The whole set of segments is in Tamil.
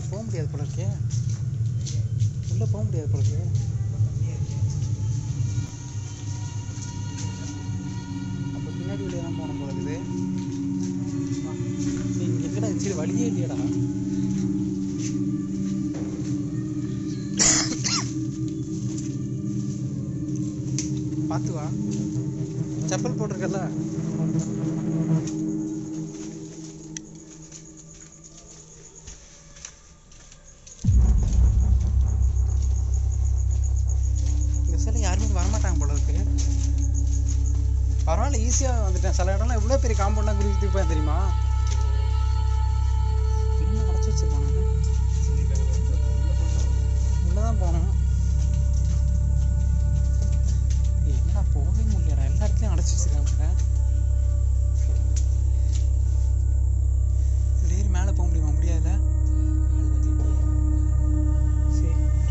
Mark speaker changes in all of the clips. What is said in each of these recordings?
Speaker 1: போக முடியாது போல இருக்கே உள்ளே போக முடியாது போல இருக்கே அப்போ பின்னாடி வழியாக தான் போகணும் போல இருக்குது ஏய், இங்க எங்கடா சரி வழியே இல்லையடா பார்த்து வா செப்பல் போட்டிருக்கல இந்த சிலை யாருமே இங்க வரமாட்டாங்க போல இருக்கு பரவாயில்ல ஈஸியாக வந்துட்டேன் சில இடம்லாம் எவ்வளோ பெரிய காம்பவுண்ட்லாம் குறிப்பிட்டு போய் தெரியுமா இன்னும் அடைச்சி வச்சிருக்காங்க உள்ளே தான் போகணும் ஏய், என்னடா போகவே முடியலடா எல்லா இடத்துலையும் அடைச்சி வச்சிருக்காங்க டேரி மேலே போக முடியுமா முடியாதுல்ல சரி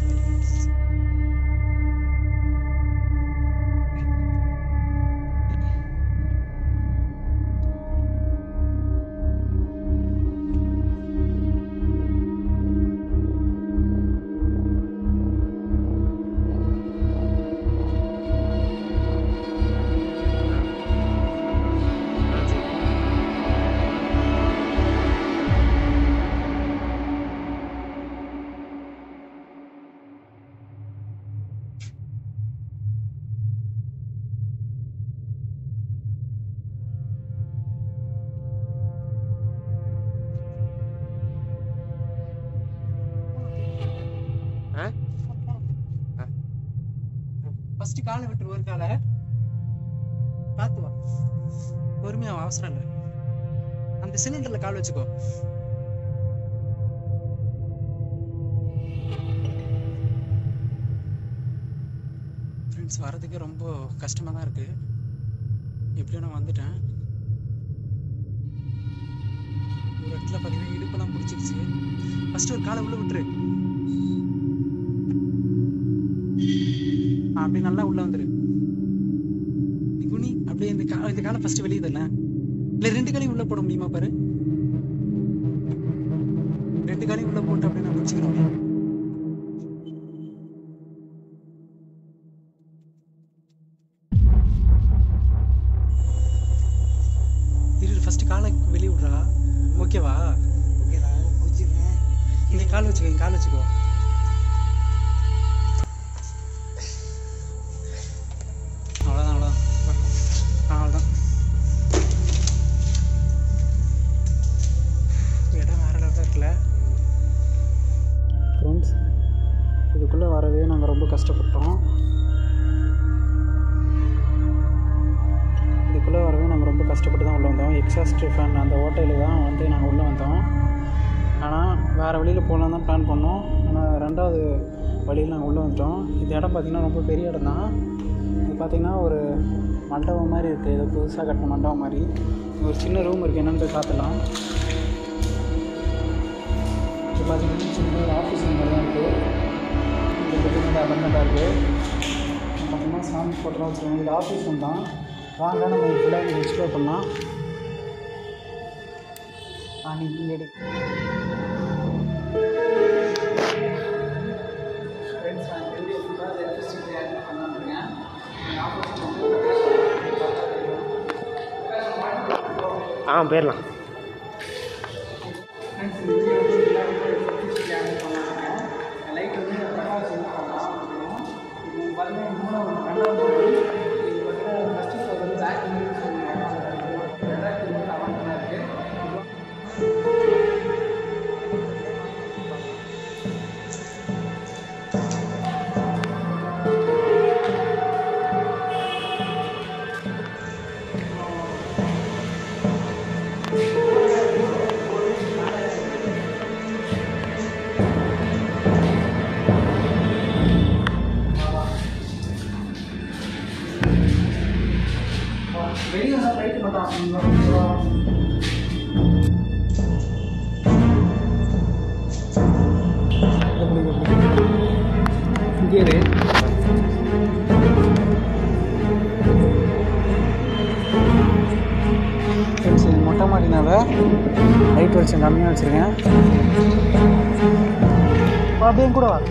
Speaker 1: ஃபர்ஸ்ட் காலை விட்டு ஒரு காலை பார்த்து வா பொறுமையா வா, அவசரம் இல்லை அந்த சிலிண்டர்ல கால் வச்சுக்கோ ஃப்ரெண்ட்ஸ் வரதுக்கு ரொம்ப கஷ்டமா தான் இருக்கு எப்படியோ நான் வந்துட்டேன் ஒரு இடத்துல பார்த்தீங்கன்னா இடுப்பெல்லாம் பிடிச்சிருச்சு ஃபர்ஸ்ட் ஒரு காலை உள்ள விட்டுரு ஆ, அப்படியே நல்லா உள்ள வந்துரு நீ குனி அப்படியே இந்த கா இந்த காலை ஃபர்ஸ்ட் வெளியே தரல இல்லை ரெண்டு காலையும் உள்ள போட முடியுமா பாரு ரெண்டு காலையும் உள்ள போட்டு அப்படியே நான் பிடிச்சிக்கிறோம் இரு ஃபர்ஸ்ட் காலை வெளியே விட்றா ஓகேவா
Speaker 2: ஓகேடா பிடிச்சிருக்கேன்
Speaker 1: இந்த கால் வச்சுக்கோ இந்த கால் வச்சுக்கோ அவ்வளோதான் அவ்வளோதான் ஆ அவ்வளோதான் இடம் வேற லெவலில் இருக்குல்ல ஃப்ரெண்ட்ஸ் இதுக்குள்ளே வரவே நாங்கள் ரொம்ப கஷ்டப்பட்டோம் இதுக்குள்ளே வரவே நாங்கள் ரொம்ப கஷ்டப்பட்டு தான் உள்ளே வந்தோம் எக்ஸாஸ்ட் ஃபேன் அந்த ஓட்டையில் தான் வந்து நாங்கள் உள்ளே வந்தோம் ஆனால் வேறு வழியில் போகலாம் தான் பிளான் பண்ணோம் ஆனால் ரெண்டாவது வழியில் நாங்கள் உள்ளே வந்துட்டோம் இந்த இடம் பார்த்திங்கன்னா ரொம்ப பெரிய இடம் தான் இது பார்த்திங்கன்னா ஒரு மண்டபம் மாதிரி இருக்குது ஏதோ புதுசாக கட்டின மண்டபம் மாதிரி இங்க ஒரு சின்ன ரூம் இருக்குது என்னன்னு போய் பார்த்துலாம் இது பார்த்திங்கன்னா சின்ன ஒரு ஆஃபீஸ் மாதிரி தான் இருக்குது இது பார்த்திங்கன்னா அபர்மெண்ட்டாக இருக்குது பார்த்திங்கன்னா சாமி ஃபோட்டோலாம் வச்சுருக்காங்க இது ஆஃபீஸ் ரூம் தான் வாங்க நம்ம ஃபுல்லாக எக்ஸ்ப்ளோர் பண்ணலாம் ஆ நீ இங்கே எடு ஃப்ரெண்ட்ஸ் நான் வீடியோ ஃபுல்லாக எலக்ட்ரிசிட்டி ஆட் பண்ணாமல்
Speaker 2: ஆ போயிடலாம்
Speaker 1: ஃப்ரெண்ட்ஸ் இந்த வீடியோ வந்து எல்லாருமே எலக்ட்ரிசிட்டி ஆட் பண்ணாமல் லைட் வந்து பிரகாஷ் என்ன பண்ணலாம் இது பார்த்தீங்கன்னா மூணாவது ரெண்டாவது இது பார்த்தீங்கன்னா ஃபஸ்ட்டு ஃப்ளோர் வந்து பேக் யூஸ் பண்ணுவாங்க ரெண்டாயிரத்தி மூணு அவன் தான் இருக்குது வெளியே வந்து லைட் மட்டும் இங்கே இரு. Friends, இது மொட்டை மாடினால லைட் வெளிச்சம் கம்மியாக வச்சுருக்கேன் வா அப்படியே என் கூட வா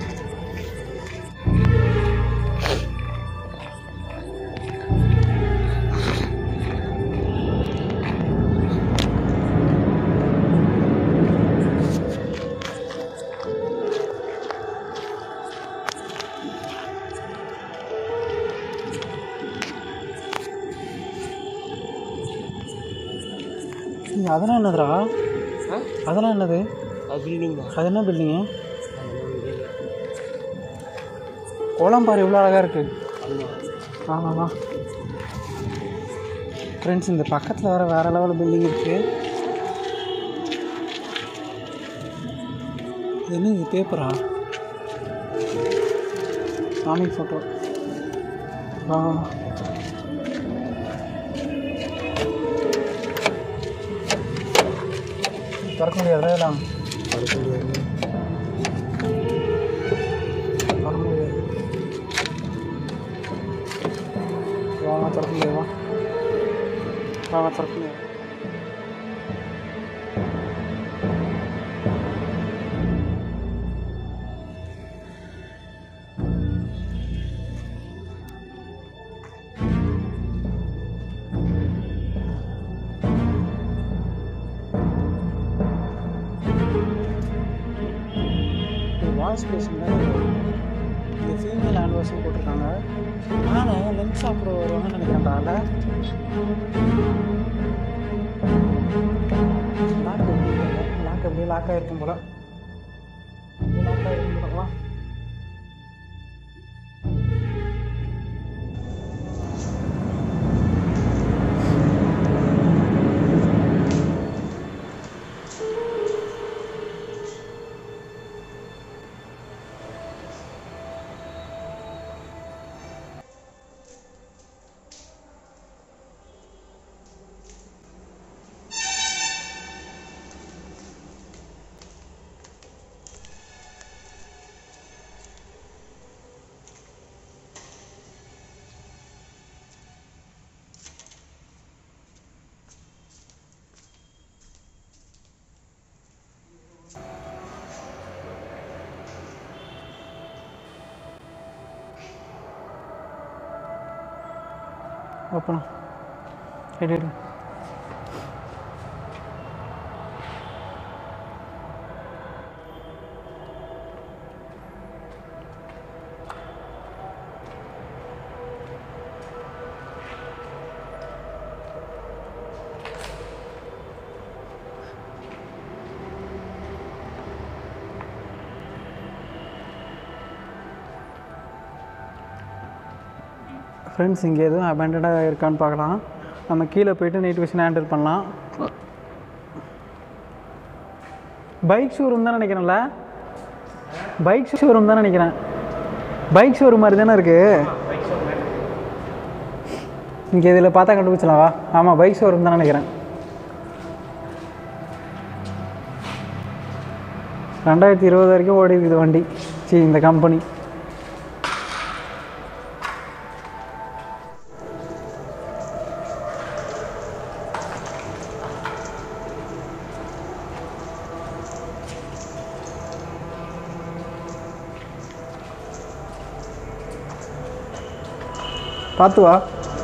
Speaker 1: இங்க அதெல்லாம் என்னதுடா
Speaker 2: ஆ
Speaker 1: அதெல்லாம் என்னது
Speaker 2: அது பில்டிங் தான்
Speaker 1: அது என்ன பில்டிங்கு கோலம் பாரு இவ்வளோ அழகாக இருக்கு
Speaker 2: ஆமாம்
Speaker 1: ஆ ஆ ஃப்ரெண்ட்ஸ் இந்த பக்கத்தில் வர வேறு லெவல் பில்டிங் இருக்கு இது என்ன இது பேப்பரா சாமி ஃபோட்டோ ஆ திறக்க முடியாதா இதெல்லாம்
Speaker 2: படிக்க முடியாது
Speaker 1: திறக்க முடியாது வாங்க திறக்க முடியாது வா வாங்க திறக்க முடியாது வாய்ஸ் பேசுங்க இது ஃபீமேல் ஹேண்ட் வாஷும் போட்டிருக்காங்க நான் லஞ்ச் சாப்பிட வருவாங்கன்னு நினைக்கிறேன்டா அதில் லாக் லாக் அப்படியே லாக் ஆகிருக்கும் போல லாக் ஆகிருக்கும் போல வா ஓப்பனா எடு எடு ஃப்ரெண்ட்ஸ் இங்கே எதுவும் அபேண்டடாக இருக்கான்னு பார்க்கலாம் நம்ம கீழே போயிட்டு நைட் விஷன் ஹேண்டில் பண்ணலாம் பைக் ஷோரூம் தான் நினைக்கிறேன்ல பைக் ஷோரூம் தான் நினைக்கிறேன் பைக் ஷோரூம் மாதிரி தானே இருக்குது இங்கே இதில் பார்த்தா கண்டுபிடிச்சலாம் வா ஆமாம் பைக் ஷோரூம் தான் நினைக்கிறேன் ரெண்டாயிரத்தி இருபது வரைக்கும் ஓடி இருக்குது வண்டி சி இந்த கம்பெனி பார்த்து வா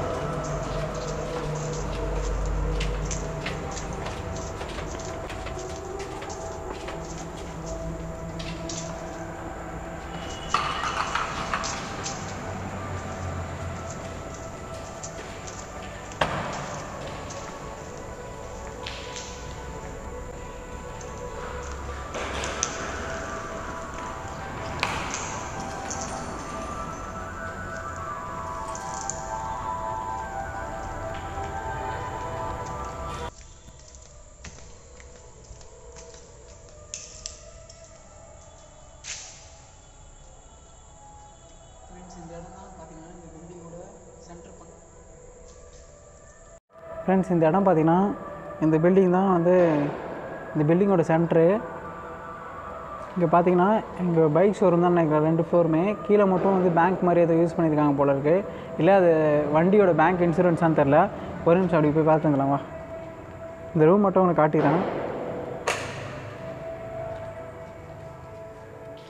Speaker 1: ஃப்ரெண்ட்ஸ் இந்த இடம் பார்த்தீங்கன்னா இந்த பில்டிங் தான் வந்து இந்த பில்டிங்கோட சென்ட்ரு இங்கே பார்த்தீங்கன்னா இங்கே பைக் ஷோரூம் தான் நினைக்கிறேன் ரெண்டு ஃப்ளோருமே கீழே மட்டும் வந்து பேங்க் மாதிரி எதோ யூஸ் பண்ணியிருக்காங்க போல இருக்கு இல்லை அது வண்டியோட பேங்க் இன்சூரன்ஸான்னு தெரில ஒரு நிமிஷம் அப்படி போய் பார்த்துக்கலாம் வா இந்த ரூம் மட்டும் உனக்கு காட்டிக்கிறேன்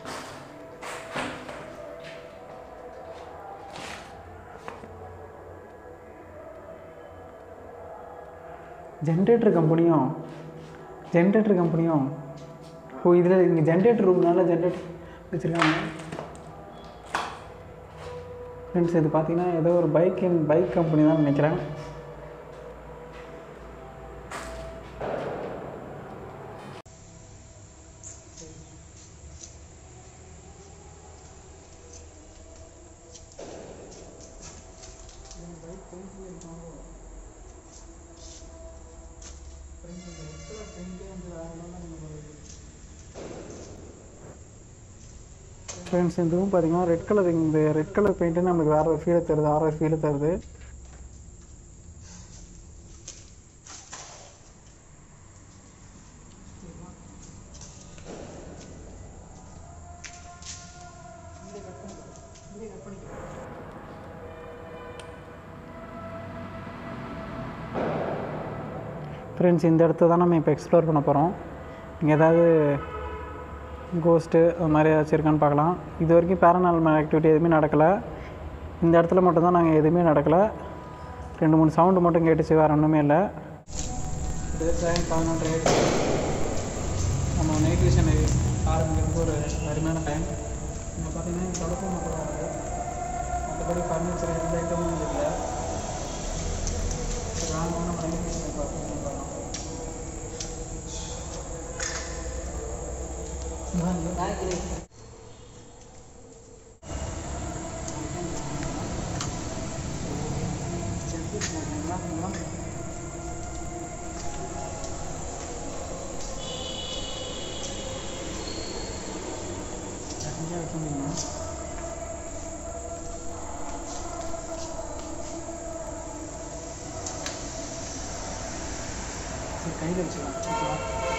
Speaker 1: ஜென்ரேட்டர் கம்பெனியும் ஜென்ரேட்டர் கம்பெனியும் ஓ இதில் இங்கே ஜென்ரேட்டர் ரூம்னால ஜென்ரேட்டர் வச்சுருக்காங்க ஃப்ரெண்ட்ஸ் இது பார்த்தீங்கன்னா ஏதோ ஒரு பைக் பைக் கம்பெனி தான் நினைக்கிறேன் ஃப்ரெண்ட்ஸ் இதுவும் பார்த்தீங்கன்னா ரெட் கலர் இந்த ரெட் கலர் பெயிண்ட்டு நம்மளுக்கு வேறு ஒரு ஃபீலை தருது ஆறு ஒரு ஃபீலை தருது ஃப்ரெண்ட்ஸ் இந்த இடத்த தான் நம்ம இப்போ எக்ஸ்ப்ளோர் பண்ண போகிறோம் இங்கே ஏதாவது கோஸ்ட்டு அது மாதிரி ஏதாச்சும் இருக்கான்னு பார்க்கலாம் இது வரைக்கும் பேரநார்மல் ஆக்டிவிட்டி எதுவுமே நடக்கலை இந்த இடத்துல மட்டும்தான் நாங்கள் எதுவுமே நடக்கலை ரெண்டு மூணு சவுண்டு மட்டும் கேட்டுச்சு வேறு ஒன்றுமே இல்லை இது டைம் பதினொன்று நம்ம நைட் விஷன் ஆரம்பிக்கிறது ஒரு அருமையான டைம் இங்கே பார்த்தீங்கன்னா தொடக்கம் மட்டும் தான் இருக்குது மற்றபடி ஃபர்னிச்சர் எந்த ஐட்டமும் இல்லை வாங்க நம்ம நைட் விஷன் பார்க்கலாம் கையில் வச்சுக்கலாம் ஓகேவா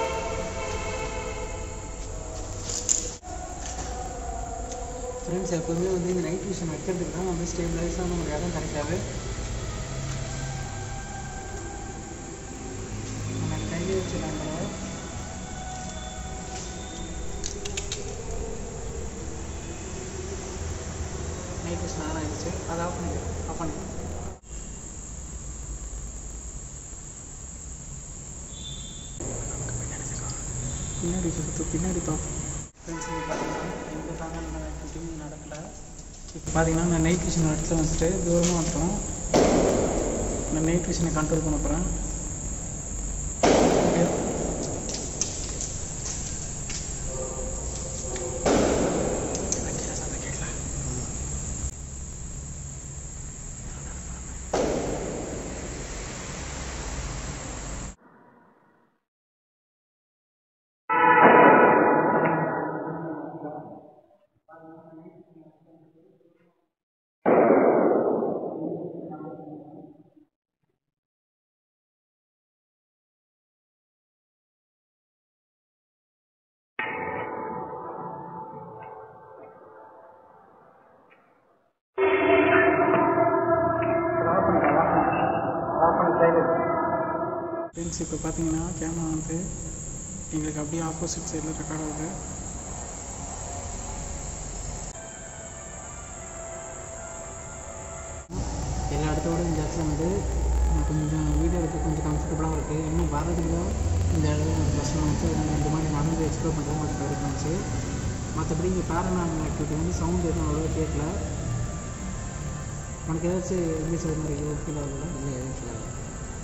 Speaker 1: ஃப்ரெண்ட்ஸ் எப்போதுமே வந்து இந்த நைட் விஷன் வைக்கிறதுக்கு தான் வந்து ஸ்டேபிளைஸாக நமக்கு இடம் கிடைக்காது நம்ம கையில் வச்சுக்கலாம் நைட் விஷன் ஆன் ஆயிடுச்சு அதை ஆஃப் பண்ணி ஆஃப் பண்ணி பின்னாடி சுற்று பின்னாடி பார்ப்போம் ஃப்ரெண்ட்ஸ் பார்த்தீங்கன்னா எந்த பேரல் ஆக்டிவிட்டியும் நடக்கலை இப்போ பார்த்தீங்கன்னா நான் நைட் விஷன் இடத்துல வந்துட்டு தூரமாக வந்துட்டோம் நான் நைட் விஷனை கண்ட்ரோல் பண்ண போகிறேன் ஓகே ஃப்ரெண்ட்ஸ் இப்போ பார்த்தீங்கன்னா கேமரா வந்து எங்களுக்கு அப்படியே ஆப்போசிட் சைடில் ரெக்கார்ட் ஆகுது எல்லா இடத்தோட இந்த இடத்துல வந்து கொஞ்சம் வீடியோ எடுக்க கொஞ்சம் கம்ஃபர்டபுளாக இருக்குது இன்னும் வரதுக்கு தான் இந்த இடத்துல பஸ்ஸில் வந்து இந்த மாதிரி நடந்து எக்ஸ்ப்ளோர் பண்ணுறது கொஞ்சம் கரெக்டாக இருந்துச்சு மற்றபடி இங்கே பேரநார்மல் ஆக்டிவிட்டி வந்து சவுண்ட் எதுவும் அவ்வளோவா கேட்கல உனக்கு ஏதாச்சும் எப்படி சொல்ல மாதிரி ஃபீல் ஆகல இல்லை எதுவும் ஃபீல் ஆகல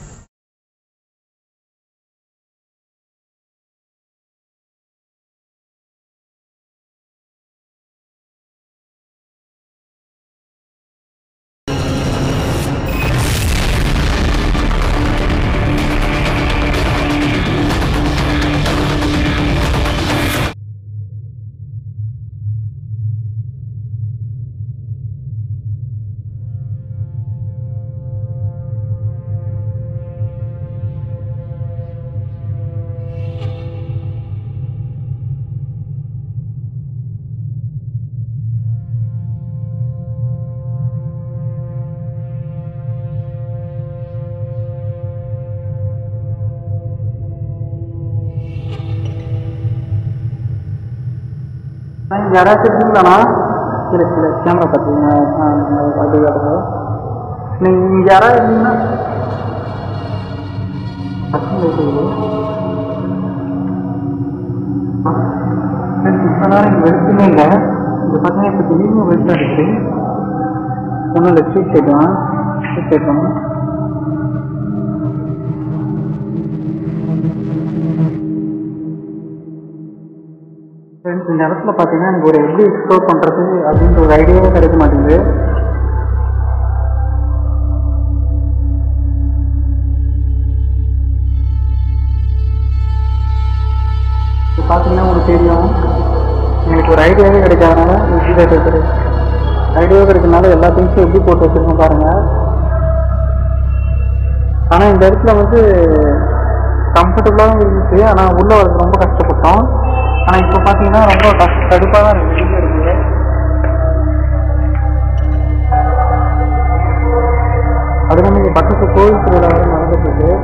Speaker 1: யாராச்சும் இருக்கீங்களாண்ணா இல்லை இல்லை கேமரா பார்த்தீங்க அப்படி காட்டுங்க நீங்கள் இங்கே யாராவது இருந்தீங்கன்னா இருக்குது இப்போ நேரம் இங்கே வெளிச்சமே இல்லை இது பார்த்தீங்கன்னா இப்போ திடீர்னு வெளிச்சம் இருக்குது ஒன்றும் இல்லை ஸ்ட்ரீட் சைடு தான் ஸ்ட்ரீட் சைடு தான் ஃப்ரெண்ட்ஸ் இந்த இடத்துல பார்த்தீங்கன்னா எனக்கு ஒரு எப்படி எக்ஸ்ப்ளோர் பண்ணுறது அப்படின்ற ஒரு ஐடியாவே கிடைக்க மாட்டேங்குது இது பார்த்தீங்கன்னா உங்களுக்கு தெரியும் எனக்கு ஒரு ஐடியாவே கிடைக்காதனால இப்படி இருக்குது ஐடியாவே கிடைக்கிறதுனால எல்லா திங்ஸும் எப்படி போட்டு வச்சிருக்கோம் பாருங்க ஆனால் இந்த இடத்துல வந்து கம்ஃபர்டபுளாகவும் இருந்துச்சு ஆனால் உள்ளே வரது ரொம்ப கஷ்டப்பட்டோம் ஆனால் இப்போ பார்த்தீங்கன்னா ரொம்ப கஷ்ட கடுப்பாக தான் இருக்கு வெளியே இருக்குது அது நம்ம இங்கே பக்கத்து கோவில் திருவிழா வேறு நடந்துட்டு இருக்கு